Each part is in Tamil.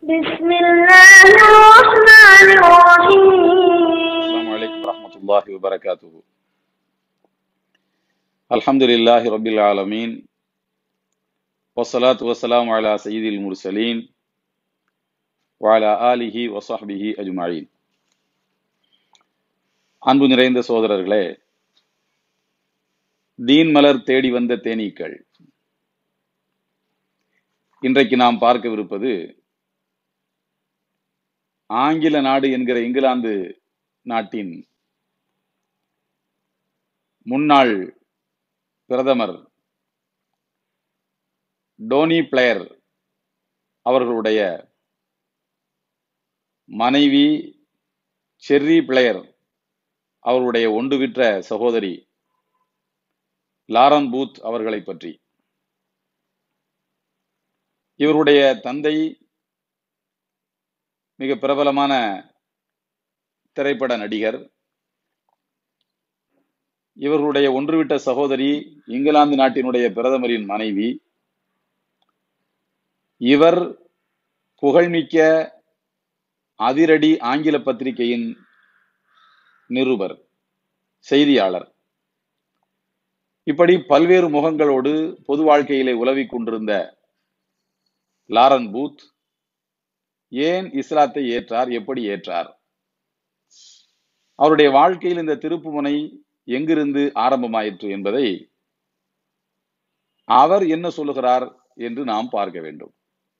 بسم الله الرحمن الرحيم السلام عليكم ورحمة الله وبركاته الحمد لله رب العالمين والصلاة والسلام على سيد المرسلين وعلى آله وصحبه أجمعين அன்பு நிறைந்த சோதரர்களே தீன் மலர் தேடி வந்த தேனீக்கள் இன்றைக்கு நாம் பார்க்கவிருப்பது ஆங்கில நாடு என்கிற இங்கிலாந்து நாட்டின் முன்னாள் பிரதமர் டோனி பிளேயர் அவர்களுடைய மனைவி செர்ரி பிளேயர் அவருடைய ஒன்று விற்ற சகோதரி லாரன் பூத் அவர்களை பற்றி இவருடைய தந்தை மிக பிரபலமான திரைப்பட நடிகர் இவர்களுடைய ஒன்றுவிட்ட சகோதரி இங்கிலாந்து நாட்டினுடைய பிரதமரின் மனைவி இவர் புகழ்மிக்க அதிரடி ஆங்கில பத்திரிகையின் நிருபர் செய்தியாளர் இப்படி பல்வேறு முகங்களோடு பொது வாழ்க்கையிலே உலவிக் கொண்டிருந்த லாரன் பூத் ஏன் இஸ்லாத்தை ஏற்றார் எப்படி ஏற்றார் அவருடைய வாழ்க்கையில் இந்த திருப்புமுனை எங்கிருந்து ஆரம்பமாயிற்று என்பதை அவர் என்ன சொல்லுகிறார் என்று நாம் பார்க்க வேண்டும்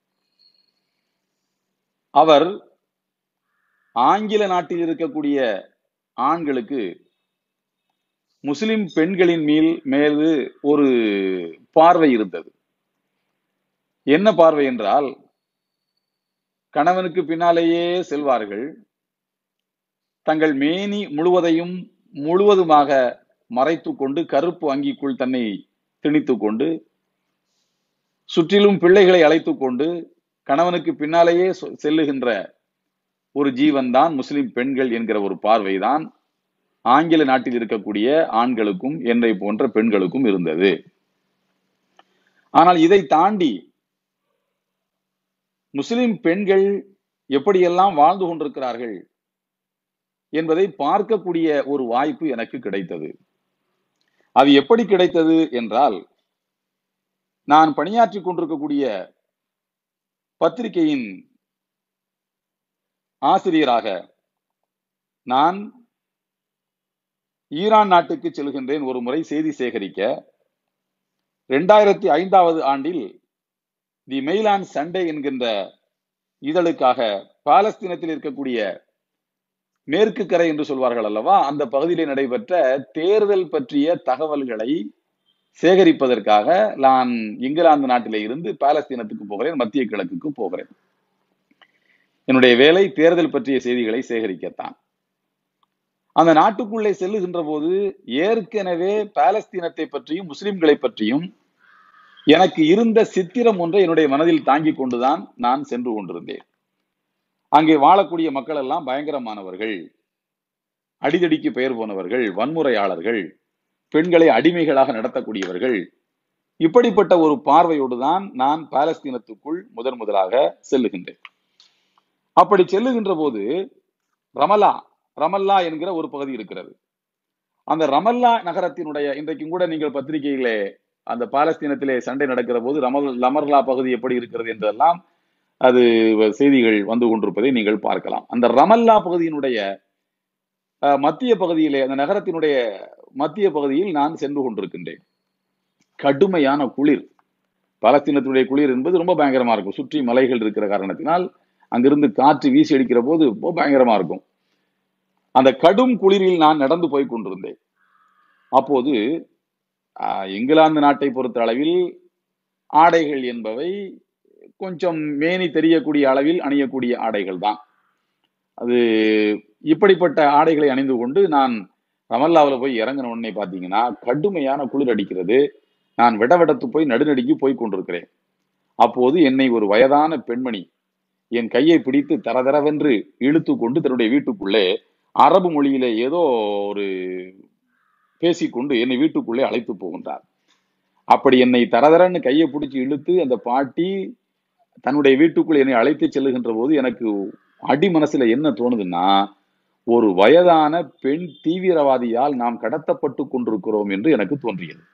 அவர் ஆங்கில நாட்டில் இருக்கக்கூடிய ஆண்களுக்கு முஸ்லிம் பெண்களின் மேல் மேல் ஒரு பார்வை இருந்தது என்ன பார்வை என்றால் கணவனுக்கு பின்னாலேயே செல்வார்கள் தங்கள் மேனி முழுவதையும் முழுவதுமாக மறைத்து கொண்டு கருப்பு அங்கிக்குள் தன்னை திணித்து கொண்டு சுற்றிலும் பிள்ளைகளை அழைத்து கொண்டு கணவனுக்கு பின்னாலேயே சொ- செல்லுகின்ற ஒரு ஜீவன் தான் முஸ்லிம் பெண்கள் என்கிற ஒரு பார்வைதான் ஆங்கில நாட்டில் இருக்கக்கூடிய ஆண்களுக்கும் என்னை போன்ற பெண்களுக்கும் இருந்தது ஆனால் இதை தாண்டி முஸ்லிம் பெண்கள் எப்படியெல்லாம் வாழ்ந்து கொண்டிருக்கிறார்கள் என்பதை பார்க்கக்கூடிய ஒரு வாய்ப்பு எனக்கு கிடைத்தது அது எப்படி கிடைத்தது என்றால் நான் பணியாற்றிக் கொண்டிருக்கக்கூடிய பத்திரிகையின் ஆசிரியராக நான் ஈரான் நாட்டுக்கு செல்கின்றேன் ஒரு முறை செய்தி சேகரிக்க இரண்டாயிரத்தி ஐந்தாவது ஆண்டில் தி மெயில் ஆன் சண்டே என்கின்ற இதழுக்காக பாலஸ்தீனத்தில் இருக்கக்கூடிய மேற்கு கரை என்று சொல்வார்கள் அல்லவா அந்த பகுதியிலே நடைபெற்ற தேர்தல் பற்றிய தகவல்களை சேகரிப்பதற்காக நான் இங்கிலாந்து நாட்டிலே இருந்து பாலஸ்தீனத்துக்கு போகிறேன் மத்திய கிழக்குக்கு போகிறேன் என்னுடைய வேலை தேர்தல் பற்றிய செய்திகளை சேகரிக்கத்தான் அந்த நாட்டுக்குள்ளே செல்லுகின்ற போது ஏற்கனவே பாலஸ்தீனத்தை பற்றியும் முஸ்லிம்களை பற்றியும் எனக்கு இருந்த சித்திரம் ஒன்றை என்னுடைய மனதில் தாங்கிக் கொண்டுதான் நான் சென்று கொண்டிருந்தேன் அங்கே வாழக்கூடிய மக்கள் எல்லாம் பயங்கரமானவர்கள் அடிதடிக்கு பெயர் போனவர்கள் வன்முறையாளர்கள் பெண்களை அடிமைகளாக நடத்தக்கூடியவர்கள் இப்படிப்பட்ட ஒரு பார்வையோடு தான் நான் பாலஸ்தீனத்துக்குள் முதன் முதலாக செல்லுகின்றேன் அப்படி செல்லுகின்ற போது ரமலா ரமல்லா என்கிற ஒரு பகுதி இருக்கிறது அந்த ரமல்லா நகரத்தினுடைய இன்றைக்கும் கூட நீங்கள் பத்திரிகையிலே அந்த பாலஸ்தீனத்திலே சண்டை நடக்கிற போது ரமல் லமர்லா பகுதி எப்படி இருக்கிறது என்றெல்லாம் அது செய்திகள் வந்து கொண்டிருப்பதை நீங்கள் பார்க்கலாம் அந்த ரமல்லா பகுதியினுடைய அஹ், மத்திய பகுதியிலே அந்த நகரத்தினுடைய மத்திய பகுதியில் நான் சென்று கொண்டிருக்கின்றேன் கடுமையான குளிர் பாலஸ்தீனத்தினுடைய குளிர் என்பது ரொம்ப பயங்கரமா இருக்கும் சுற்றி மலைகள் இருக்கிற காரணத்தினால் அங்கிருந்து காற்று வீசி அடிக்கிற போது ரொம்ப பயங்கரமா இருக்கும் அந்த கடும் குளிரில் நான் நடந்து போய் கொண்டிருந்தேன் அப்போது ஆஹ், இங்கிலாந்து நாட்டை பொறுத்த அளவில் ஆடைகள் என்பவை கொஞ்சம் மேனி தெரியக்கூடிய அளவில் அணியக்கூடிய ஆடைகள் தான் அது இப்படிப்பட்ட ஆடைகளை அணிந்து கொண்டு நான் ரமல்லாவில் போய் இறங்கின உடனே பார்த்தீங்கன்னா கடுமையான குளிர் அடிக்கிறது நான் விடவிடத்து போய் நடுநடுங்கி போய் கொண்டிருக்கிறேன் அப்போது என்னை ஒரு வயதான பெண்மணி என் கையை பிடித்து தரதரவென்று இழுத்து கொண்டு தன்னுடைய வீட்டுக்குள்ளே அரபு மொழியிலே ஏதோ ஒரு பேசிக்கொண்டு என்னை வீட்டுக்குள்ளே அழைத்து போகின்றார் அப்படி என்னை தரதரன்னு கையை பிடிச்சி இழுத்து அந்த பாட்டி தன்னுடைய வீட்டுக்குள் என்னை அழைத்து செல்லுகின்ற போது எனக்கு அடி மனசுல என்ன தோணுதுன்னா ஒரு வயதான பெண் தீவிரவாதியால் நாம் கடத்தப்பட்டு கொண்டிருக்கிறோம் என்று எனக்கு தோன்றியது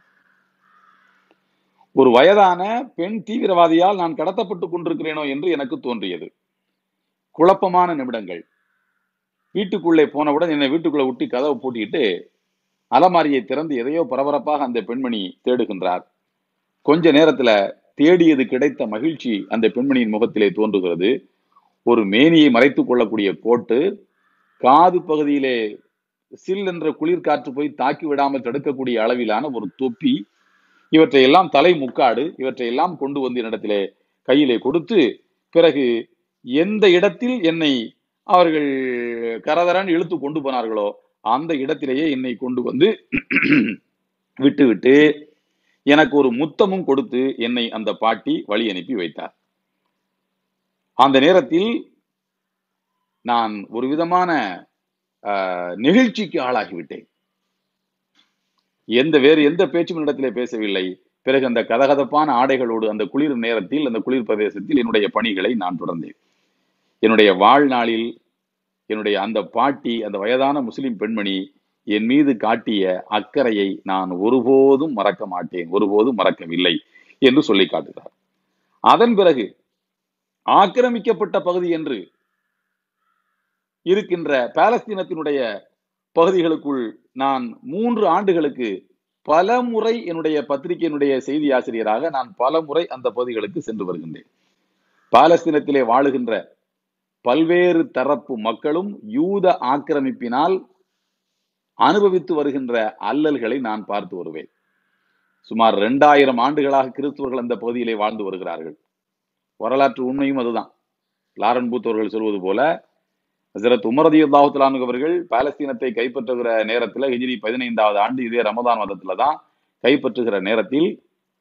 ஒரு வயதான பெண் தீவிரவாதியால் நான் கடத்தப்பட்டு கொண்டிருக்கிறேனோ என்று எனக்கு தோன்றியது குழப்பமான நிமிடங்கள் வீட்டுக்குள்ளே போனவுடன் என்னை வீட்டுக்குள்ள விட்டு கதவை பூட்டிட்டு அலமாரியை திறந்து எதையோ பரபரப்பாக அந்த பெண்மணி தேடுகின்றார் கொஞ்ச நேரத்துல தேடியது கிடைத்த மகிழ்ச்சி அந்த பெண்மணியின் முகத்திலே தோன்றுகிறது ஒரு மேனியை மறைத்துக் கொள்ளக்கூடிய கோட்டு காது பகுதியிலே சில் என்ற குளிர் காற்று போய் தாக்கி விடாமல் தடுக்கக்கூடிய அளவிலான ஒரு தொப்பி இவற்றை எல்லாம் தலை முக்காடு இவற்றை எல்லாம் கொண்டு வந்து என்னிடத்திலே கையிலே கொடுத்து பிறகு எந்த இடத்தில் என்னை அவர்கள் கரதரன் இழுத்து கொண்டு போனார்களோ அந்த இடத்திலேயே என்னை கொண்டு வந்து விட்டு விட்டு எனக்கு ஒரு முத்தமும் கொடுத்து என்னை அந்த பாட்டி வழி அனுப்பி வைத்தார் அந்த நேரத்தில் நான் ஒரு விதமான ஆஹ், நெகிழ்ச்சிக்கு ஆளாகிவிட்டேன் எந்த வேறு எந்த பேச்சும் இடத்திலே பேசவில்லை பிறகு அந்த கதகதப்பான ஆடைகளோடு அந்த குளிர் நேரத்தில் அந்த குளிர் பிரதேசத்தில் என்னுடைய பணிகளை நான் தொடர்ந்தேன் என்னுடைய வாழ்நாளில் என்னுடைய அந்த பாட்டி அந்த வயதான முஸ்லிம் பெண்மணி என் மீது காட்டிய அக்கறையை நான் ஒருபோதும் மறக்க மாட்டேன் ஒருபோதும் மறக்கவில்லை என்று சொல்லி காட்டுகிறார் அதன் பிறகு ஆக்கிரமிக்கப்பட்ட பகுதி என்று இருக்கின்ற பாலஸ்தீனத்தினுடைய பகுதிகளுக்குள் நான் மூன்று ஆண்டுகளுக்கு பல முறை என்னுடைய பத்திரிகையினுடைய செய்தி ஆசிரியராக நான் பல முறை அந்த பகுதிகளுக்கு சென்று வருகின்றேன் பாலஸ்தீனத்திலே வாழுகின்ற பல்வேறு தரப்பு மக்களும் யூத ஆக்கிரமிப்பினால் அனுபவித்து வருகின்ற அல்லல்களை நான் பார்த்து வருவேன் சுமார் இரண்டாயிரம் ஆண்டுகளாக கிறிஸ்துவர்கள் அந்த பகுதியிலே வாழ்ந்து வருகிறார்கள் வரலாற்று உண்மையும் அதுதான் லாரன் பூத் அவர்கள் சொல்வது போல ஹசரத் உமரதி அல்லாஹுலானு அவர்கள் பாலஸ்தீனத்தை கைப்பற்றுகிற நேரத்துல ஹிஜ்ரி பதினைந்தாவது ஆண்டு இதே ரமதான் மதத்துல தான் கைப்பற்றுகிற நேரத்தில்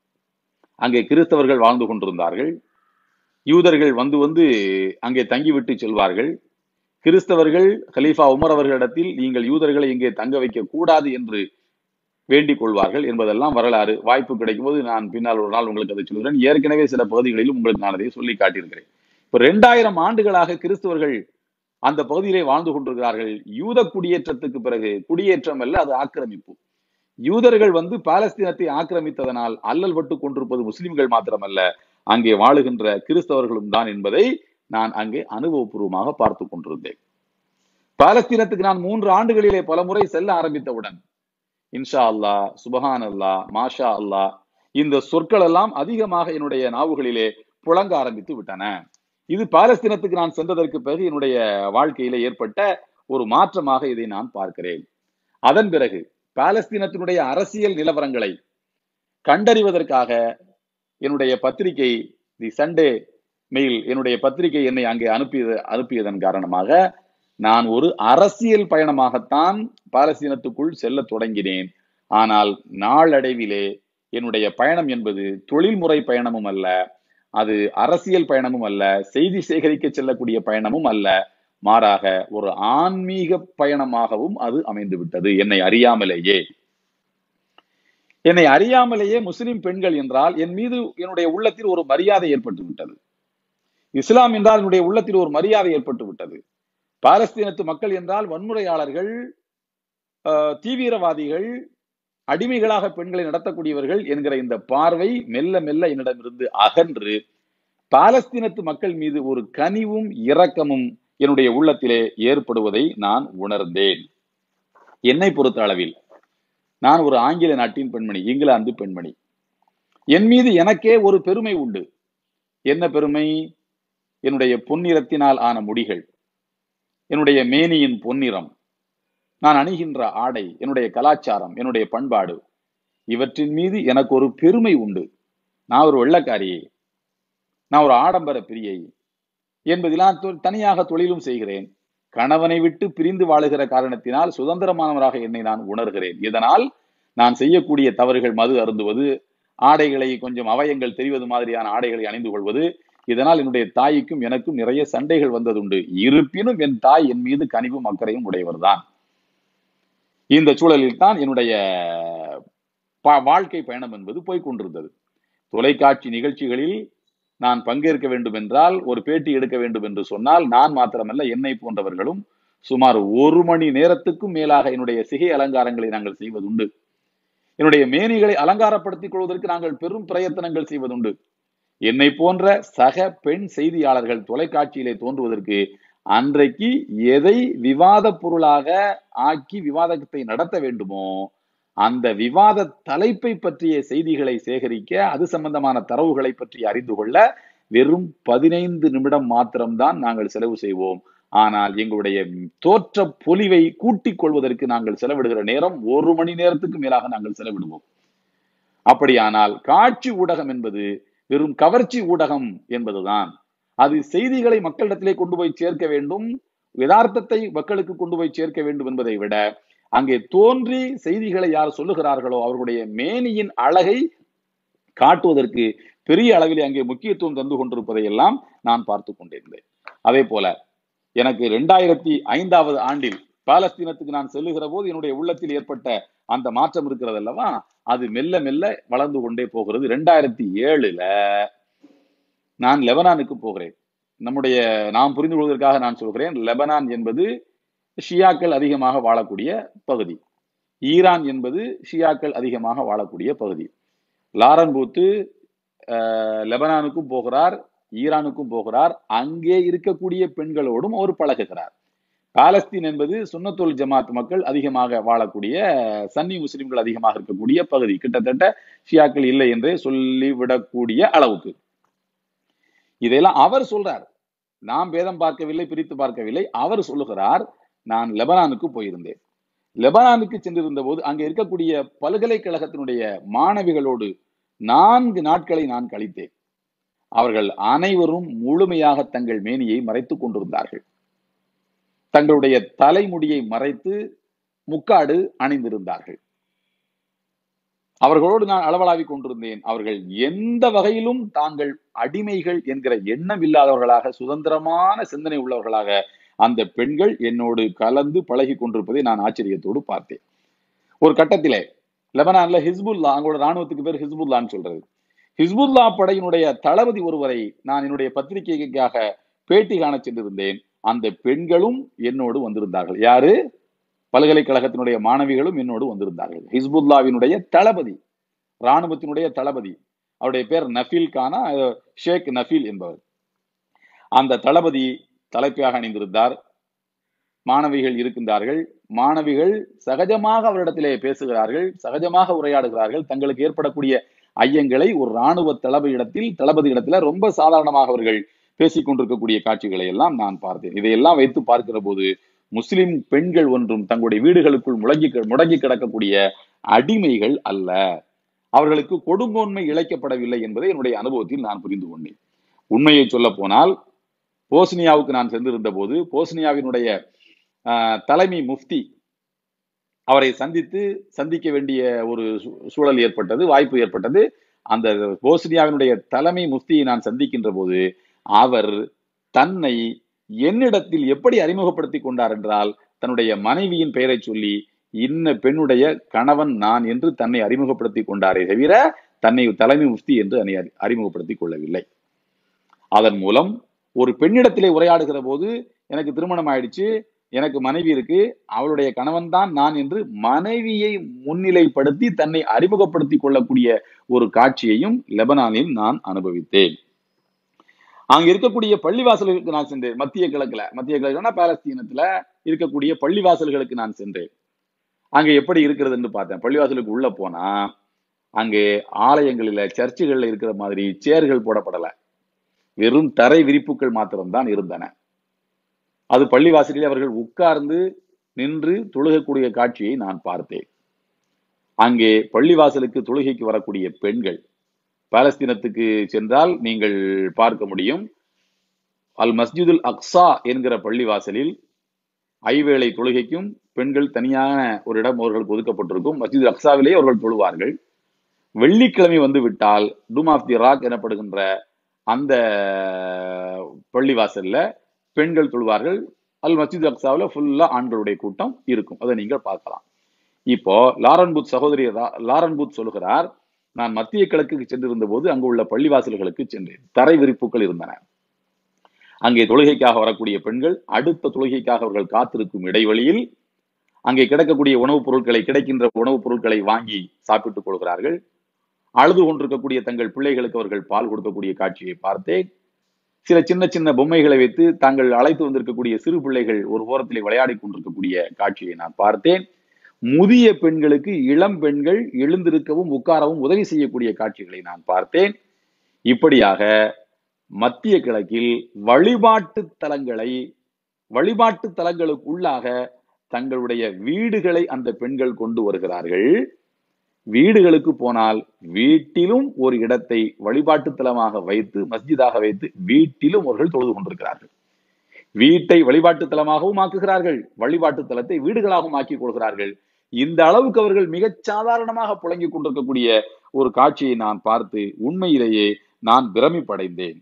அங்கே கிறிஸ்தவர்கள் வாழ்ந்து கொண்டிருந்தார்கள் யூதர்கள் வந்து வந்து அங்கே தங்கிவிட்டு செல்வார்கள் கிறிஸ்தவர்கள் கலீஃபா உமர் அவர்களிடத்தில் நீங்கள் யூதர்களை இங்கே தங்க வைக்க கூடாது என்று வேண்டிக் கொள்வார்கள் என்பதெல்லாம் வரலாறு வாய்ப்பு கிடைக்கும் போது நான் பின்னால் ஒரு நாள் உங்களுக்கு அதை சொல்கிறேன் ஏற்கனவே சில பகுதிகளிலும் உங்களுக்கு நான் அதை சொல்லி காட்டியிருக்கிறேன் இப்ப ரெண்டாயிரம் ஆண்டுகளாக கிறிஸ்தவர்கள் அந்த பகுதியிலே வாழ்ந்து கொண்டிருக்கிறார்கள் யூத குடியேற்றத்துக்கு பிறகு குடியேற்றம் அல்ல அது ஆக்கிரமிப்பு யூதர்கள் வந்து பாலஸ்தீனத்தை ஆக்கிரமித்ததனால் அல்லல் பட்டு கொண்டிருப்பது முஸ்லிம்கள் மாத்திரமல்ல அங்கே வாழுகின்ற கிறிஸ்தவர்களும் தான் என்பதை நான் அங்கே அனுபவபூர்வமாக பார்த்து கொண்டிருந்தேன் பாலஸ்தீனத்துக்கு நான் மூன்று ஆண்டுகளிலே பல முறை செல்ல ஆரம்பித்தவுடன் இன்ஷா அல்லாஹ் சுபஹான் அல்லாஹ் மாஷா அல்லாஹ் இந்த சொற்கள் எல்லாம் அதிகமாக என்னுடைய நாவுகளிலே புழங்க ஆரம்பித்து விட்டன இது பாலஸ்தீனத்துக்கு நான் சென்றதற்கு பிறகு என்னுடைய வாழ்க்கையில ஏற்பட்ட ஒரு மாற்றமாக இதை நான் பார்க்கிறேன் அதன் பிறகு பாலஸ்தீனத்தினுடைய அரசியல் நிலவரங்களை கண்டறிவதற்காக என்னுடைய பத்திரிகை தி சண்டே மெயில் என்னுடைய பத்திரிகை என்னை அங்கே அனுப்பியது அனுப்பியதன் காரணமாக நான் ஒரு அரசியல் பயணமாகத்தான் பாலஸ்தீனத்துக்குள் செல்ல தொடங்கினேன் ஆனால் நாளடைவிலே என்னுடைய பயணம் என்பது தொழில்முறை பயணமும் அல்ல அது அரசியல் பயணமும் அல்ல செய்தி சேகரிக்க செல்லக்கூடிய பயணமும் அல்ல மாறாக ஒரு ஆன்மீக பயணமாகவும் அது அமைந்து விட்டது என்னை அறியாமலேயே என்னை அறியாமலேயே முஸ்லிம் பெண்கள் என்றால் என் மீது என்னுடைய உள்ளத்தில் ஒரு மரியாதை ஏற்பட்டு விட்டது இஸ்லாம் என்றால் என்னுடைய உள்ளத்தில் ஒரு மரியாதை ஏற்பட்டு விட்டது பாலஸ்தீனத்து மக்கள் என்றால் வன்முறையாளர்கள் ஆஹ், தீவிரவாதிகள் அடிமைகளாக பெண்களை நடத்தக்கூடியவர்கள் என்கிற இந்த பார்வை மெல்ல மெல்ல என்னிடமிருந்து அகன்று பாலஸ்தீனத்து மக்கள் மீது ஒரு கனிவும் இரக்கமும் என்னுடைய உள்ளத்திலே ஏற்படுவதை நான் உணர்ந்தேன் என்னை பொறுத்த அளவில் நான் ஒரு ஆங்கில நாட்டின் பெண்மணி இங்கிலாந்து பெண்மணி என் மீது எனக்கே ஒரு பெருமை உண்டு என்ன பெருமை என்னுடைய பொன்னிறத்தினால் ஆன முடிகள் என்னுடைய மேனியின் பொன்னிறம் நான் அணிகின்ற ஆடை என்னுடைய கலாச்சாரம் என்னுடைய பண்பாடு இவற்றின் மீது எனக்கு ஒரு பெருமை உண்டு நான் ஒரு வெள்ளக்காரி நான் ஒரு ஆடம்பர பிரியை என்பதில் நான் தொ- தனியாக தொழிலும் செய்கிறேன் கணவனை விட்டு பிரிந்து வாழுகிற காரணத்தினால் சுதந்திரமானவராக என்னை நான் உணர்கிறேன் இதனால் நான் செய்யக்கூடிய தவறுகள் மது அருந்துவது ஆடைகளை கொஞ்சம் அவயங்கள் தெரிவது மாதிரியான ஆடைகளை அணிந்து கொள்வது இதனால் என்னுடைய தாய்க்கும் எனக்கும் நிறைய சண்டைகள் வந்ததுண்டு இருப்பினும் என் தாய் என் மீது கனிவும் அக்கறையும் உடையவர்தான் இந்த சூழலில் தான் என்னுடைய பா- வாழ்க்கை பயணம் என்பது போய்க் கொண்டிருந்தது தொலைக்காட்சி நிகழ்ச்சிகளில் நான் பங்கேற்க வேண்டும் என்றால் ஒரு பேட்டி எடுக்க வேண்டும் என்று சொன்னால் நான் மாத்திரமல்ல என்னை போன்றவர்களும் சுமார் ஒரு மணி நேரத்துக்கும் மேலாக என்னுடைய சிகை அலங்காரங்களை நாங்கள் செய்வதுண்டு என்னுடைய மேனிகளை அலங்காரப்படுத்திக் கொள்வதற்கு நாங்கள் பெரும் பிரயத்தனங்கள் செய்வதுண்டு என்னை போன்ற சக பெண் செய்தியாளர்கள் தொலைக்காட்சியிலே தோன்றுவதற்கு அன்றைக்கு எதை விவாத பொருளாக ஆக்கி விவாதத்தை நடத்த வேண்டுமோ அந்த விவாத தலைப்பை பற்றிய செய்திகளை சேகரிக்க அது சம்பந்தமான தரவுகளை பற்றி அறிந்து கொள்ள வெறும் பதினைந்து நிமிடம் மாத்திரம்தான் நாங்கள் செலவு செய்வோம் ஆனால் எங்களுடைய தோற்ற பொலிவை கூட்டிக் கொள்வதற்கு நாங்கள் செலவிடுகிற நேரம் ஒரு மணி நேரத்துக்கு மேலாக நாங்கள் செலவிடுவோம் அப்படியானால் காட்சி ஊடகம் என்பது வெறும் கவர்ச்சி ஊடகம் என்பதுதான் அது செய்திகளை மக்களிடத்திலே கொண்டு போய் சேர்க்க வேண்டும் யதார்த்தத்தை மக்களுக்கு கொண்டு போய் சேர்க்க வேண்டும் என்பதை விட அங்கே தோன்றி செய்திகளை யார் சொல்லுகிறார்களோ அவர்களுடைய மேனியின் அழகை காட்டுவதற்கு பெரிய அளவில் அங்கே முக்கியத்துவம் தந்து கொண்டிருப்பதை எல்லாம் நான் பார்த்து கொண்டிருந்தேன் அதே போல எனக்கு இரண்டாயிரத்தி ஐந்தாவது ஆண்டில் பாலஸ்தீனத்துக்கு நான் செல்லுகிற போது என்னுடைய உள்ளத்தில் ஏற்பட்ட அந்த மாற்றம் இருக்கிறது அல்லவா அது மெல்ல மெல்ல வளர்ந்து கொண்டே போகிறது ரெண்டாயிரத்தி ஏழுல நான் லெபனானுக்கு போகிறேன் நம்முடைய நாம் புரிந்து கொள்வதற்காக நான் சொல்கிறேன் லெபனான் என்பது ஷியாக்கள் அதிகமாக வாழக்கூடிய பகுதி ஈரான் என்பது ஷியாக்கள் அதிகமாக வாழக்கூடிய பகுதி லாரன் பூத்து அஹ், லெபனானுக்கும் போகிறார் ஈரானுக்கும் போகிறார் அங்கே இருக்கக்கூடிய பெண்களோடும் அவர் பழகுகிறார் பாலஸ்தீன் என்பது சுன்னத்துல் ஜமாத் மக்கள் அதிகமாக வாழக்கூடிய சன்னி முஸ்லிம்கள் அதிகமாக இருக்கக்கூடிய பகுதி கிட்டத்தட்ட ஷியாக்கள் இல்லை என்றே சொல்லிவிடக்கூடிய அளவுக்கு இதையெல்லாம் அவர் சொல்றார் நாம் பேதம் பார்க்கவில்லை பிரித்து பார்க்கவில்லை அவர் சொல்லுகிறார் நான் லெபனானுக்கு போயிருந்தேன் லெபனானுக்கு சென்றிருந்த போது அங்கே இருக்கக்கூடிய பல்கலைக்கழகத்தினுடைய மாணவிகளோடு நான்கு நாட்களை நான் கழித்தேன் அவர்கள் அனைவரும் முழுமையாக தங்கள் மேனியை மறைத்துக் கொண்டிருந்தார்கள் தங்களுடைய தலைமுடியை மறைத்து முக்காடு அணிந்திருந்தார்கள் அவர்களோடு நான் அளவலாவிக் கொண்டிருந்தேன் அவர்கள் எந்த வகையிலும் தாங்கள் அடிமைகள் என்கிற எண்ணம் இல்லாதவர்களாக சுதந்திரமான சிந்தனை உள்ளவர்களாக அந்த பெண்கள் என்னோடு கலந்து பழகி கொண்டிருப்பதை நான் ஆச்சரியத்தோடு பார்த்தேன் ஒரு கட்டத்திலே லெபனான்ல ஹிஸ்புல்லா அவங்களோட ராணுவத்துக்கு பேர் ஹிஸ்புல்லான்னு சொல்றது ஹிஸ்புல்லா படையினுடைய தளபதி ஒருவரை நான் என்னுடைய பத்திரிகைக்காக பேட்டி காண சென்றிருந்தேன் அந்த பெண்களும் என்னோடு வந்திருந்தார்கள் யாரு பல்கலைக்கழகத்தினுடைய மாணவிகளும் என்னோடு வந்திருந்தார்கள் ஹிஸ்புல்லாவினுடைய தளபதி ராணுவத்தினுடைய தளபதி அவருடைய பேர் நஃபீல் கானா அஹ், ஷேக் நஃபீல் என்பவர் அந்த தளபதி தலைப்பையாக அணிந்திருந்தார் மாணவிகள் இருக்கின்றார்கள் மாணவிகள் சகஜமாக அவரிடத்திலே பேசுகிறார்கள் சகஜமாக உரையாடுகிறார்கள் தங்களுக்கு ஏற்படக்கூடிய ஐயங்களை ஒரு ராணுவ தளபதியிடத்தில் தளபதி இடத்துல ரொம்ப சாதாரணமாக அவர்கள் பேசிக் கொண்டிருக்கக்கூடிய காட்சிகளை எல்லாம் நான் பார்த்தேன் இதையெல்லாம் வைத்து பார்க்கிற போது முஸ்லிம் பெண்கள் ஒன்றும் தங்களுடைய வீடுகளுக்குள் முடங்கி முடங்கி கிடக்கக்கூடிய அடிமைகள் அல்ல அவர்களுக்கு கொடுங்கோன்மை இழைக்கப்படவில்லை என்பதை என்னுடைய அனுபவத்தில் நான் புரிந்து கொண்டேன் உண்மையை சொல்ல போனால் போஸ்னியாவுக்கு நான் சென்றிருந்த போது போஸ்னியாவினுடைய ஆஹ், தலைமை முஃப்தி அவரை சந்தித்து சந்திக்க வேண்டிய ஒரு சூ- சூழல் ஏற்பட்டது வாய்ப்பு ஏற்பட்டது அந்த போஸ்னியாவினுடைய தலைமை முஃப்தியை நான் சந்திக்கின்ற போது அவர் தன்னை என்னிடத்தில் எப்படி அறிமுகப்படுத்திக் கொண்டார் என்றால் தன்னுடைய மனைவியின் பெயரை சொல்லி இன்ன பெண்ணுடைய கணவன் நான் என்று தன்னை அறிமுகப்படுத்திக் கொண்டாரே தவிர தன்னை தலைமை முஃப்தி என்று தன்னை அறி- அறிமுகப்படுத்திக் கொள்ளவில்லை அதன் மூலம் ஒரு பெண்ணிடத்திலே உரையாடுகிற போது எனக்கு திருமணம் ஆயிடுச்சு எனக்கு மனைவி இருக்கு அவளுடைய கணவன் தான் நான் என்று மனைவியை முன்னிலைப்படுத்தி தன்னை அறிமுகப்படுத்திக் கொள்ளக்கூடிய ஒரு காட்சியையும் லெபனானில் நான் அனுபவித்தேன் அங்க இருக்கக்கூடிய பள்ளிவாசல்களுக்கு நான் சென்றேன் மத்திய கிழக்குல மத்திய கிழக்குனா பாலஸ்தீனத்துல இருக்கக்கூடிய பள்ளிவாசல்களுக்கு நான் சென்றேன் அங்க எப்படி இருக்கிறது என்று பார்த்தேன் பள்ளிவாசலுக்கு உள்ள போனா அங்கே ஆலயங்களில சர்ச்சுகள்ல இருக்கிற மாதிரி சேர்கள் போடப்படல வெறும் தரை விரிப்புகள் மாத்திரம்தான் இருந்தன அது பள்ளிவாசலில் அவர்கள் உட்கார்ந்து நின்று தொழுகக்கூடிய காட்சியை நான் பார்த்தேன் அங்கே பள்ளிவாசலுக்கு தொழுகைக்கு வரக்கூடிய பெண்கள் பாலஸ்தீனத்துக்கு சென்றால் நீங்கள் பார்க்க முடியும் அல் மஸ்ஜிதுல் அக்ஸா என்கிற பள்ளிவாசலில் ஐவேளை தொழுகைக்கும் பெண்கள் தனியான ஒரு இடம் அவர்களுக்கு ஒதுக்கப்பட்டிருக்கும் மஸ்ஜித் அக்ஸாவிலே அவர்கள் தொழுவார்கள் வெள்ளிக்கிழமை வந்து விட்டால் டூம் ஆஃப் தி ராக் எனப்படுகின்ற அந்த பள்ளிவாசல்ல பெண்கள் தொழுவார்கள் அல் மஸ்ஜித் அக்ஸாவில் ஃபுல்லா ஆண்களுடைய கூட்டம் இருக்கும் அதை நீங்கள் பார்க்கலாம் இப்போ லாரன் பூத் சகோதரி ரா- லாரன் பூத் சொல்லுகிறார் நான் மத்திய கிழக்குக்கு சென்றிருந்த போது அங்கு உள்ள பள்ளிவாசல்களுக்கு சென்றேன் தரை விரிப்புகள் இருந்தன அங்கே தொழுகைக்காக வரக்கூடிய பெண்கள் அடுத்த தொழுகைக்காக அவர்கள் காத்திருக்கும் இடைவெளியில் அங்கே கிடக்கக்கூடிய உணவுப் பொருட்களை கிடைக்கின்ற உணவுப் பொருட்களை வாங்கி சாப்பிட்டுக் கொள்கிறார்கள் அழுது கொண்டிருக்கக்கூடிய தங்கள் பிள்ளைகளுக்கு அவர்கள் பால் கொடுக்கக்கூடிய காட்சியை பார்த்தேன் சில சின்ன சின்ன பொம்மைகளை வைத்து தாங்கள் அழைத்து வந்திருக்கக்கூடிய சிறு பிள்ளைகள் ஒரு ஓரத்திலே விளையாடி கொண்டிருக்கக்கூடிய காட்சியை நான் பார்த்தேன் முதிய பெண்களுக்கு இளம் பெண்கள் எழுந்திருக்கவும் உட்காரவும் உதவி செய்யக்கூடிய காட்சிகளை நான் பார்த்தேன் இப்படியாக மத்திய கிழக்கில் வழிபாட்டு தலங்களை வழிபாட்டு தலங்களுக்குள்ளாக தங்களுடைய வீடுகளை அந்த பெண்கள் கொண்டு வருகிறார்கள் வீடுகளுக்கு போனால் வீட்டிலும் ஒரு இடத்தை வழிபாட்டு தலமாக வைத்து மஸ்ஜிதாக வைத்து வீட்டிலும் அவர்கள் தொழுது கொண்டிருக்கிறார்கள் வீட்டை வழிபாட்டு தலமாகவும் ஆக்குகிறார்கள் வழிபாட்டு தலத்தை வீடுகளாகவும் ஆக்கிக் கொள்கிறார்கள் இந்த அளவுக்கு அவர்கள் மிகச் சாதாரணமாக புழங்கிக் கொண்டிருக்கக்கூடிய ஒரு காட்சியை நான் பார்த்து உண்மையிலேயே நான் பிரமிப்படைந்தேன்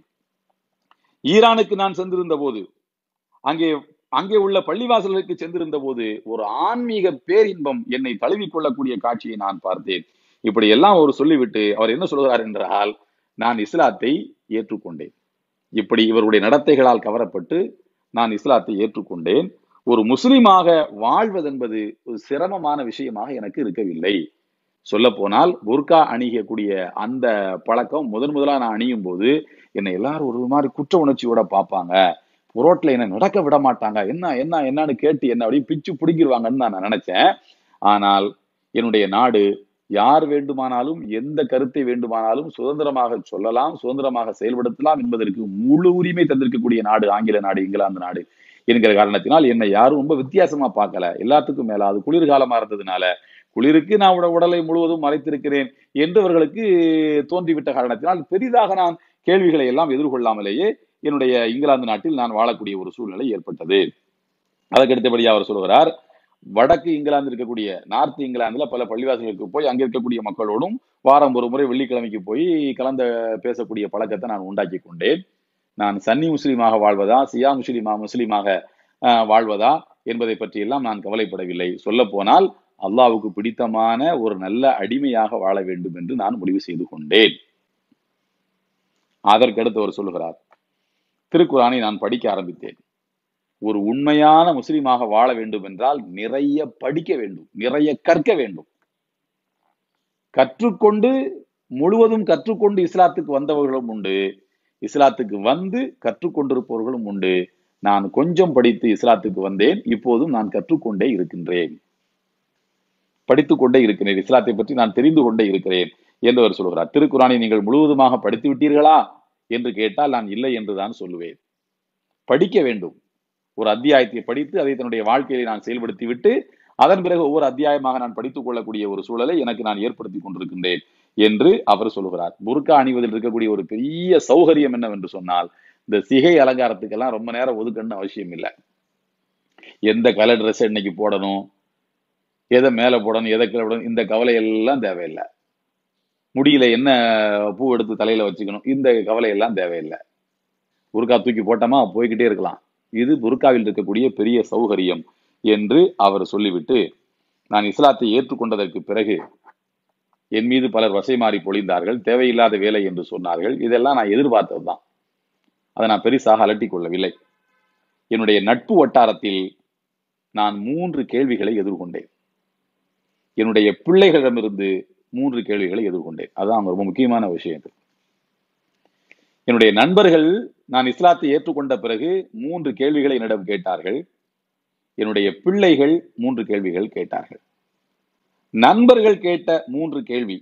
ஈரானுக்கு நான் சென்றிருந்த போது அங்கே அங்கே உள்ள பள்ளிவாசல்களுக்கு சென்றிருந்த போது ஒரு ஆன்மீக பேரின்பம் என்னை தழுவிக் கொள்ளக்கூடிய காட்சியை நான் பார்த்தேன் இப்படி எல்லாம் அவர் சொல்லிவிட்டு அவர் என்ன சொல்கிறார் என்றால் நான் இஸ்லாத்தை ஏற்றுக்கொண்டேன் இப்படி இவருடைய நடத்தைகளால் கவரப்பட்டு நான் இஸ்லாத்தை ஏற்றுக்கொண்டேன் ஒரு முஸ்லிமாக வாழ்வதென்பது ஒரு சிரமமான விஷயமாக எனக்கு இருக்கவில்லை சொல்ல போனால் புர்கா அணியக்கூடிய அந்த பழக்கம் முதன் முதலா நான் அணியும் போது என்னை எல்லாரும் ஒரு மாதிரி குற்ற உணர்ச்சியோட பார்ப்பாங்க ரோட்ல என்ன நடக்க விட மாட்டாங்க என்ன என்ன என்னன்னு கேட்டு என்ன அப்படியே பிச்சு பிடிக்கிருவாங்கன்னு நான் நினைச்சேன் ஆனால் என்னுடைய நாடு யார் வேண்டுமானாலும் எந்த கருத்தை வேண்டுமானாலும் சுதந்திரமாக சொல்லலாம் சுதந்திரமாக செயல்படுத்தலாம் என்பதற்கு முழு உரிமை தந்திருக்கக்கூடிய நாடு ஆங்கில நாடு இங்கிலாந்து நாடு என்கிற காரணத்தினால் என்னை யாரும் ரொம்ப வித்தியாசமா பார்க்கல எல்லாத்துக்கும் மேல அது குளிர்காலமா இருந்ததுனால குளிருக்கு நான் உட உடலை முழுவதும் மறைத்திருக்கிறேன் என்று அவர்களுக்கு தோன்றிவிட்ட காரணத்தினால் பெரிதாக நான் கேள்விகளை எல்லாம் எதிர்கொள்ளாமலேயே என்னுடைய இங்கிலாந்து நாட்டில் நான் வாழக்கூடிய ஒரு சூழ்நிலை ஏற்பட்டது அதற்கு அடுத்தபடியாக அவர் சொல்கிறார் வடக்கு இங்கிலாந்து இருக்கக்கூடிய நார்த் இங்கிலாந்துல பல பள்ளிவாசல்களுக்கு போய் அங்க இருக்கக்கூடிய மக்களோடும் வாரம் ஒரு முறை வெள்ளிக்கிழமைக்கு போய் கலந்த பேசக்கூடிய பழக்கத்தை நான் உண்டாக்கி கொண்டேன் நான் சன்னி முஸ்லீமாக வாழ்வதா சியா முஸ்லீமா முஸ்லீமாக ஆஹ், வாழ்வதா என்பதை பற்றி எல்லாம் நான் கவலைப்படவில்லை சொல்ல போனால் அல்லாவுக்கு பிடித்தமான ஒரு நல்ல அடிமையாக வாழ வேண்டும் என்று நான் முடிவு செய்து கொண்டேன் அதற்கடுத்து அவர் சொல்லுகிறார் திருக்குறானை நான் படிக்க ஆரம்பித்தேன் ஒரு உண்மையான முஸ்லீமாக வாழ வேண்டும் என்றால் நிறைய படிக்க வேண்டும் நிறைய கற்க வேண்டும் கற்றுக்கொண்டு முழுவதும் கற்றுக்கொண்டு இஸ்லாத்துக்கு வந்தவர்களும் உண்டு இஸ்லாத்துக்கு வந்து கற்றுக்கொண்டிருப்பவர்களும் உண்டு நான் கொஞ்சம் படித்து இஸ்லாத்துக்கு வந்தேன் இப்போதும் நான் கற்றுக்கொண்டே இருக்கின்றேன் படித்துக் கொண்டே இருக்கிறேன் இஸ்லாத்தை பற்றி நான் தெரிந்து கொண்டே இருக்கிறேன் என்று அவர் சொல்கிறார் திருக்குறானை நீங்கள் முழுவதுமாக படித்து விட்டீர்களா என்று கேட்டால் நான் இல்லை என்றுதான் சொல்லுவேன் படிக்க வேண்டும் ஒரு அத்தியாயத்தை படித்து அதை தன்னுடைய வாழ்க்கையை நான் செயல்படுத்தி விட்டு அதன் பிறகு ஒவ்வொரு அத்தியாயமாக நான் படித்துக் கொள்ளக்கூடிய ஒரு சூழலை எனக்கு நான் ஏற்படுத்தி கொண்டிருக்கின்றேன் என்று அவர் சொல்கிறார் புர்கா அணிவதில் இருக்கக்கூடிய ஒரு பெரிய சௌகரியம் என்னவென்று சொன்னால் இந்த சிகை அலங்காரத்துக்கெல்லாம் ரொம்ப நேரம் ஒதுக்கணும்னு அவசியம் இல்லை எந்த கலர் ட்ரெஸ் இன்னைக்கு போடணும் எதை மேலே போடணும் எதை கீழே போடணும் இந்த கவலை எல்லாம் தேவையில்லை முடியல என்ன பூ எடுத்து தலையில வச்சுக்கணும் இந்த கவலை எல்லாம் தேவையில்லை புர்கா தூக்கி போட்டோமா போய்கிட்டே இருக்கலாம் இது புர்காவில் இருக்கக்கூடிய பெரிய சௌகரியம் என்று அவர் சொல்லிவிட்டு நான் இஸ்லாத்தை ஏற்றுக்கொண்டதற்கு பிறகு என் மீது பலர் வசை மாறி பொழிந்தார்கள் தேவையில்லாத வேலை என்று சொன்னார்கள் இதெல்லாம் நான் எதிர்பார்த்ததுதான் அதை நான் பெரிசாக அலட்டிக் கொள்ளவில்லை என்னுடைய நட்பு வட்டாரத்தில் நான் மூன்று கேள்விகளை எதிர்கொண்டேன் என்னுடைய பிள்ளைகளிடமிருந்து மூன்று கேள்விகளை எதிர்கொண்டேன் அதான் ரொம்ப முக்கியமான விஷயம் இது. என்னுடைய நண்பர்கள் நான் இஸ்லாத்தை ஏற்றுக்கொண்ட பிறகு மூன்று கேள்விகளை என்னிடம் கேட்டார்கள் என்னுடைய பிள்ளைகள் மூன்று கேள்விகள் கேட்டார்கள் நண்பர்கள் கேட்ட மூன்று கேள்வி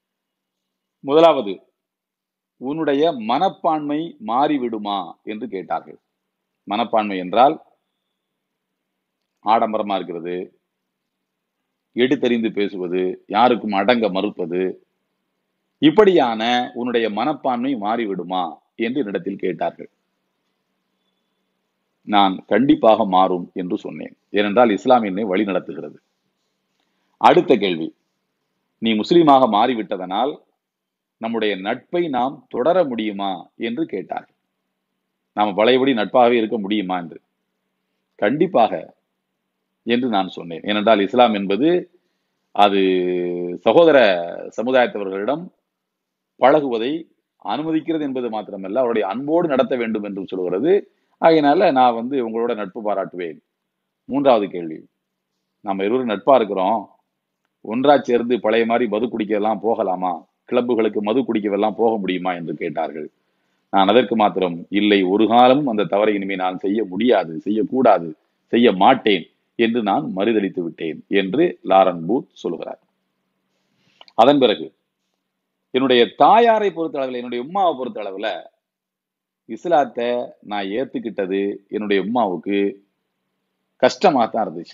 முதலாவது உன்னுடைய மனப்பான்மை மாறிவிடுமா என்று கேட்டார்கள் மனப்பான்மை என்றால் ஆடம்பரமா இருக்கிறது எடுத்தறிந்து பேசுவது யாருக்கும் அடங்க மறுப்பது இப்படியான உன்னுடைய மனப்பான்மை மாறிவிடுமா என்று என்னிடத்தில் கேட்டார்கள் நான் கண்டிப்பாக மாறும் என்று சொன்னேன் ஏனென்றால் இஸ்லாம் என்னை வழி நடத்துகிறது அடுத்த கேள்வி நீ முஸ்லீமாக மாறிவிட்டதனால் நம்முடைய நட்பை நாம் தொடர முடியுமா என்று கேட்டார்கள் நாம் பழையபடி நட்பாகவே இருக்க முடியுமா என்று கண்டிப்பாக என்று நான் சொன்னேன் ஏனென்றால் இஸ்லாம் என்பது அது சகோதர சமுதாயத்தவர்களிடம் பழகுவதை அனுமதிக்கிறது என்பது மாத்திரமல்ல அவருடைய அன்போடு நடத்த வேண்டும் என்று சொல்கிறது ஆகையினால நான் வந்து உங்களோட நட்பு பாராட்டுவேன் மூன்றாவது கேள்வி நம்ம இருவரும் நட்பா இருக்கிறோம் ஒன்றா சேர்ந்து பழைய மாதிரி மது குடிக்கெல்லாம் போகலாமா கிளப்புகளுக்கு மது குடிக்கவெல்லாம் போக முடியுமா என்று கேட்டார்கள் நான் அதற்கு மாத்திரம் இல்லை ஒரு காலமும் அந்த தவறை இனிமே நான் செய்ய முடியாது செய்யக்கூடாது செய்ய மாட்டேன் என்று நான் மறுதளித்து விட்டேன் என்று லாரன் பூத் சொல்கிறார் அதன் பிறகு என்னுடைய தாயாரை பொறுத்த அளவில் என்னுடைய உம்மாவை பொறுத்த அளவுல இஸ்லாத்தை நான் ஏத்துக்கிட்டது என்னுடைய உம்மாவுக்கு கஷ்டமா தான் இருந்துச்சு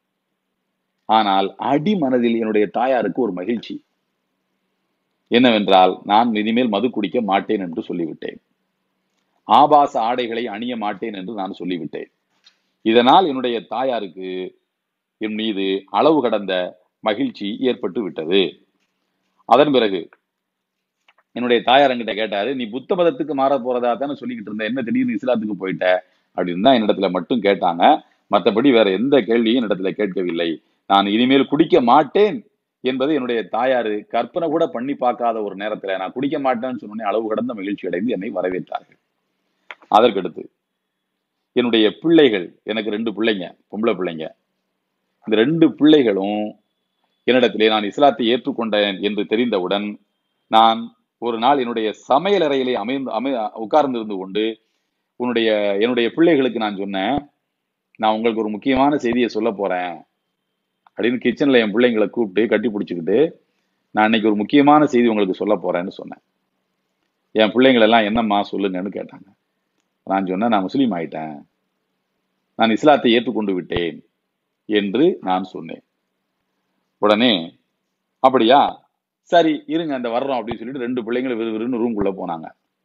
ஆனால் அடி மனதில் என்னுடைய தாயாருக்கு ஒரு மகிழ்ச்சி என்னவென்றால் நான் இனிமேல் மது குடிக்க மாட்டேன் என்று சொல்லிவிட்டேன் ஆபாச ஆடைகளை அணிய மாட்டேன் என்று நான் சொல்லிவிட்டேன் இதனால் என்னுடைய தாயாருக்கு என் மீது அளவு கடந்த மகிழ்ச்சி ஏற்பட்டு விட்டது அதன் பிறகு என்னுடைய தாயார் என்கிட்ட கேட்டாரு நீ புத்த மதத்துக்கு மாற போறதா தானே சொல்லிக்கிட்டு இருந்த என்ன திடீர்னு இஸ்லாத்துக்கு போயிட்ட அப்படின்னு தான் என்னிடத்துல மட்டும் கேட்டாங்க மற்றபடி வேற எந்த கேள்வியும் என்னிடத்துல கேட்கவில்லை நான் இனிமேல் குடிக்க மாட்டேன் என்பதை என்னுடைய தாயாரு கற்பனை கூட பண்ணி பார்க்காத ஒரு நேரத்துல நான் குடிக்க மாட்டேன்னு சொன்னோடனே அளவு கடந்த மகிழ்ச்சி அடைந்து என்னை வரவேற்றார்கள் அதற்கடுத்து என்னுடைய பிள்ளைகள் எனக்கு ரெண்டு பிள்ளைங்க பொம்பளை பிள்ளைங்க இந்த ரெண்டு பிள்ளைகளும் என்னிடத்திலே நான் இஸ்லாத்தை ஏற்றுக்கொண்டேன் என்று தெரிந்தவுடன் நான் ஒரு நாள் என்னுடைய சமையல் அறையிலே அமைந்து அமை உட்கார்ந்திருந்து கொண்டு உன்னுடைய என்னுடைய பிள்ளைகளுக்கு நான் சொன்னேன் நான் உங்களுக்கு ஒரு முக்கியமான செய்தியை சொல்ல போறேன் அப்படின்னு கிச்சன்ல என் பிள்ளைங்களை கூப்பிட்டு கட்டி பிடிச்சிக்கிட்டு நான் இன்னைக்கு ஒரு முக்கியமான செய்தி உங்களுக்கு சொல்ல போறேன்னு சொன்னேன் என் பிள்ளைங்கள் எல்லாம் என்னம்மா சொல்லுங்கன்னு கேட்டாங்க நான் சொன்னேன் நான் முஸ்லீம் ஆயிட்டேன் நான் இஸ்லாத்தை ஏற்றுக்கொண்டு விட்டேன் என்று நான் சொன்னேன் உடனே அப்படியா சரி இருங்க அந்த வர்றோம் அப்படின்னு சொல்லிட்டு ரெண்டு பிள்ளைங்களும் விறுவிறுன்னு ரூம்குள்ள போனாங்க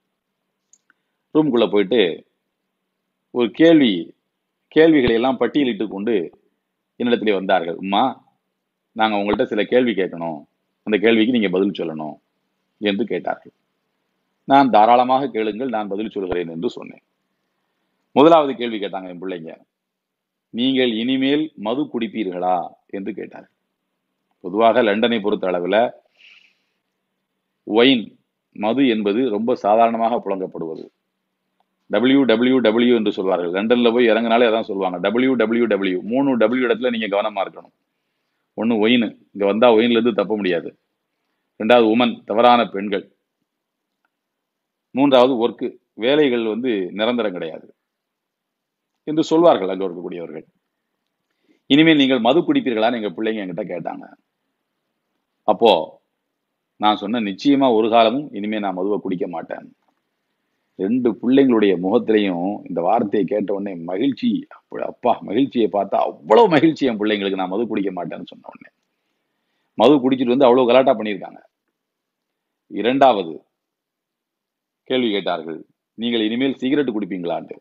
ரூம்குள்ள போயிட்டு ஒரு கேள்வி கேள்விகளை எல்லாம் பட்டியலிட்டு கொண்டு என்னிடத்திலே வந்தார்கள் உம்மா நாங்க உங்கள்கிட்ட சில கேள்வி கேட்கணும் அந்த கேள்விக்கு நீங்க பதில் சொல்லணும் என்று கேட்டார்கள் நான் தாராளமாக கேளுங்கள் நான் பதில் சொல்கிறேன் என்று சொன்னேன் முதலாவது கேள்வி கேட்டாங்க என் பிள்ளைங்க நீங்கள் இனிமேல் மது குடிப்பீர்களா என்று கேட்டார்கள் பொதுவாக லண்டனை பொறுத்த அளவில் ஒயின் மது என்பது ரொம்ப சாதாரணமாக புழங்கப்படுவது டபிள்யூ டபிள்யூ டபிள்யூ என்று சொல்வார்கள் லண்டன்ல போய் இறங்கினாலே அதான் சொல்லுவாங்க டபிள்யூ டபிள்யூ டபிள்யூ மூணு டபிள்யூ இடத்துல நீங்க கவனமா இருக்கணும் ஒன்று ஒயின் இங்க வந்தா ஒயின்ல இருந்து தப்ப முடியாது ரெண்டாவது உமன் தவறான பெண்கள் மூன்றாவது ஒர்க்கு வேலைகள் வந்து நிரந்தரம் கிடையாது என்று சொல்வார்கள் அங்க இருக்கக்கூடியவர்கள் இனிமேல் நீங்கள் மது குடிப்பீர்களான்னு எங்க பிள்ளைங்க என்கிட்ட கேட்டாங்க அப்போ நான் சொன்ன நிச்சயமா ஒரு காலமும் இனிமே நான் மதுவை குடிக்க மாட்டேன் ரெண்டு பிள்ளைங்களுடைய முகத்திலையும் இந்த வார்த்தையை கேட்ட உடனே மகிழ்ச்சி அப்ப- அப்பா மகிழ்ச்சியை பார்த்தா அவ்வளவு மகிழ்ச்சி என் பிள்ளைங்களுக்கு நான் மது குடிக்க மாட்டேன்னு சொன்ன உடனே மது குடிச்சிட்டு வந்து அவ்வளவு கலாட்டா பண்ணியிருக்காங்க இரண்டாவது கேள்வி கேட்டார்கள் நீங்கள் இனிமேல் சிகரெட் குடிப்பீங்களான்ட்டு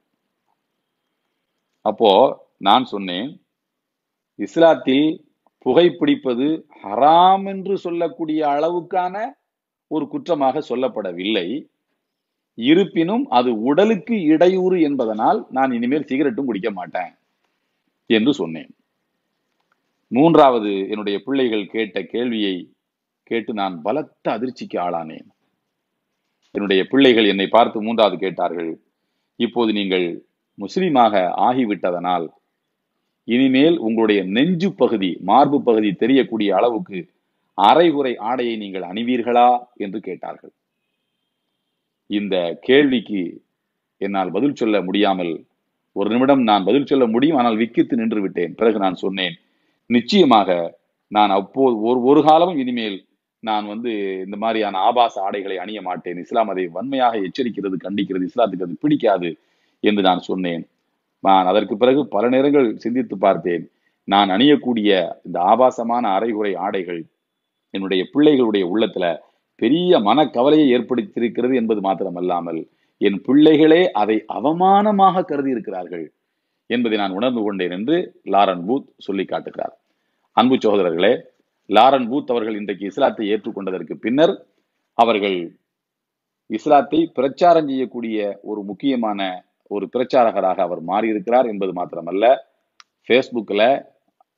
அப்போ நான் சொன்னேன் இஸ்லாத்தில் புகைப்பிடிப்பது ஹராம் என்று சொல்லக்கூடிய அளவுக்கான ஒரு குற்றமாக சொல்லப்படவில்லை இருப்பினும் அது உடலுக்கு இடையூறு என்பதனால் நான் இனிமேல் சிகரெட்டும் குடிக்க மாட்டேன் என்று சொன்னேன் மூன்றாவது என்னுடைய பிள்ளைகள் கேட்ட கேள்வியை கேட்டு நான் பலத்த அதிர்ச்சிக்கு ஆளானேன் என்னுடைய பிள்ளைகள் என்னை பார்த்து மூன்றாவது கேட்டார்கள் இப்போது நீங்கள் முஸ்லீமாக ஆகிவிட்டதனால் இனிமேல் உங்களுடைய நெஞ்சு பகுதி மார்பு பகுதி தெரியக்கூடிய அளவுக்கு அரைகுறை ஆடையை நீங்கள் அணிவீர்களா என்று கேட்டார்கள் இந்த கேள்விக்கு என்னால் பதில் சொல்ல முடியாமல் ஒரு நிமிடம் நான் பதில் சொல்ல முடியும் ஆனால் விக்கித்து நின்று விட்டேன் பிறகு நான் சொன்னேன் நிச்சயமாக நான் அப்போது ஒரு ஒரு காலமும் இனிமேல் நான் வந்து இந்த மாதிரியான ஆபாச ஆடைகளை அணிய மாட்டேன் இஸ்லாம் அதை வன்மையாக எச்சரிக்கிறது கண்டிக்கிறது இஸ்லாத்துக்கு அது பிடிக்காது என்று நான் சொன்னேன் நான் அதற்கு பிறகு பல நேரங்கள் சிந்தித்து பார்த்தேன் நான் அணியக்கூடிய இந்த ஆபாசமான அரைகுறை ஆடைகள் என்னுடைய பிள்ளைகளுடைய உள்ளத்துல பெரிய மனக்கவலையை ஏற்படுத்தியிருக்கிறது என்பது மாத்திரமல்லாமல் என் பிள்ளைகளே அதை அவமானமாக கருதி இருக்கிறார்கள் என்பதை நான் உணர்ந்து கொண்டேன் என்று லாரன் பூத் சொல்லி காட்டுகிறார் அன்பு சகோதரர்களே லாரன் பூத் அவர்கள் இன்றைக்கு இஸ்லாத்தை ஏற்றுக்கொண்டதற்கு பின்னர் அவர்கள் இஸ்லாத்தை பிரச்சாரம் செய்யக்கூடிய ஒரு முக்கியமான ஒரு பிரச்சாரகராக அவர் மாறியிருக்கிறார் என்பது மாத்திரமல்ல ஃபேஸ்புக்கில்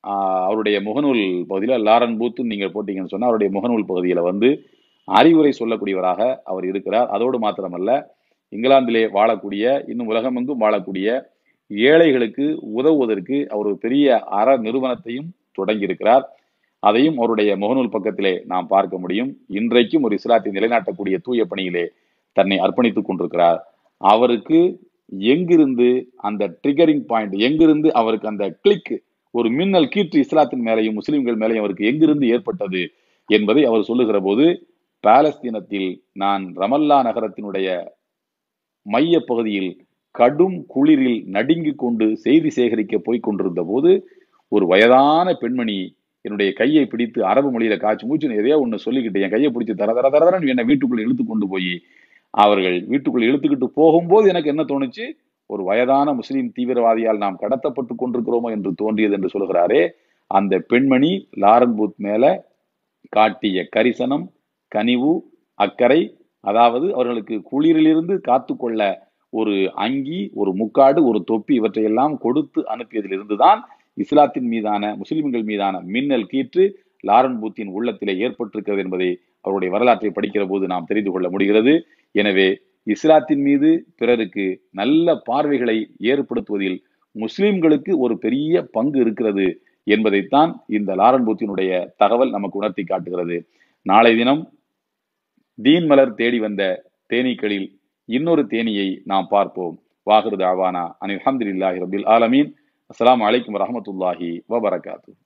ஆஹ், அவருடைய முகநூல் பகுதியில் லாரன் பூத்துன்னு நீங்கள் போட்டீங்கன்னு சொன்னா அவருடைய முகநூல் பகுதியில வந்து அறிவுரை சொல்லக்கூடியவராக அவர் இருக்கிறார் அதோடு மாத்திரமல்ல இங்கிலாந்திலே வாழக்கூடிய இன்னும் உலகமெங்கும் வாழக்கூடிய ஏழைகளுக்கு உதவுவதற்கு அவர் ஒரு பெரிய அற நிறுவனத்தையும் தொடங்கி இருக்கிறார் அதையும் அவருடைய முகநூல் பக்கத்திலே நாம் பார்க்க முடியும் இன்றைக்கும் ஒரு இஸ்லாத்தை நிலைநாட்டக்கூடிய தூய பணியிலே தன்னை அர்ப்பணித்துக் கொண்டிருக்கிறார் அவருக்கு எங்கிருந்து அந்த ட்ரிகரிங் பாயிண்ட் எங்கிருந்து அவருக்கு அந்த கிளிக் ஒரு மின்னல் கீற்று இஸ்லாத்தின் மேலையும் முஸ்லிம்கள் மேலையும் அவருக்கு எங்கிருந்து ஏற்பட்டது என்பதை அவர் சொல்லுகிற போது பாலஸ்தீனத்தில் நான் ரமல்லா நகரத்தினுடைய மைய பகுதியில் கடும் குளிரில் நடுங்கிக் கொண்டு செய்தி சேகரிக்க போய் கொண்டிருந்த போது ஒரு வயதான பெண்மணி என்னுடைய கையை பிடித்து அரபு மொழியில காய்ச்சி மூச்சுன்னு எதையோ ஒண்ணு சொல்லிக்கிட்டு என் கையை பிடிச்சு தர தர தரன்னு என்னை வீட்டுக்குள்ள இழுத்து கொண்டு போய் அவர்கள் வீட்டுக்குள்ள இழுத்துக்கிட்டு போகும்போது எனக்கு என்ன தோணுச்சு ஒரு வயதான முஸ்லிம் தீவிரவாதியால் நாம் கடத்தப்பட்டு கொண்டிருக்கிறோமோ என்று தோன்றியது என்று சொல்கிறாரே அந்த பெண்மணி லாரன் பூத் மேல காட்டிய கரிசனம் கனிவு அக்கறை அதாவது அவர்களுக்கு குளிரிலிருந்து காத்துக்கொள்ள ஒரு அங்கி ஒரு முக்காடு ஒரு தொப்பி இவற்றையெல்லாம் கொடுத்து அனுப்பியதிலிருந்து தான் இஸ்லாத்தின் மீதான முஸ்லிம்கள் மீதான மின்னல் கீற்று லாரன் பூத்தின் உள்ளத்திலே ஏற்பட்டிருக்கிறது என்பதை அவருடைய வரலாற்றை படிக்கிற போது நாம் தெரிந்து கொள்ள முடிகிறது எனவே இஸ்லாத்தின் மீது பிறருக்கு நல்ல பார்வைகளை ஏற்படுத்துவதில் முஸ்லிம்களுக்கு ஒரு பெரிய பங்கு இருக்கிறது என்பதைத்தான் இந்த லாரன் பூத்தினுடைய தகவல் நமக்கு உணர்த்தி காட்டுகிறது நாளை தினம் தீன் மலர் தேடி வந்த தேனீக்களில் இன்னொரு தேனியை நாம் பார்ப்போம் வாஹிரு தாவானா அனில் அஹமதுல்லாஹி ரபில் ஆலமீன் அஸ்ஸலாமு அலைக்கும் வரஹ்மத்துல்லாஹி வபரகாத்து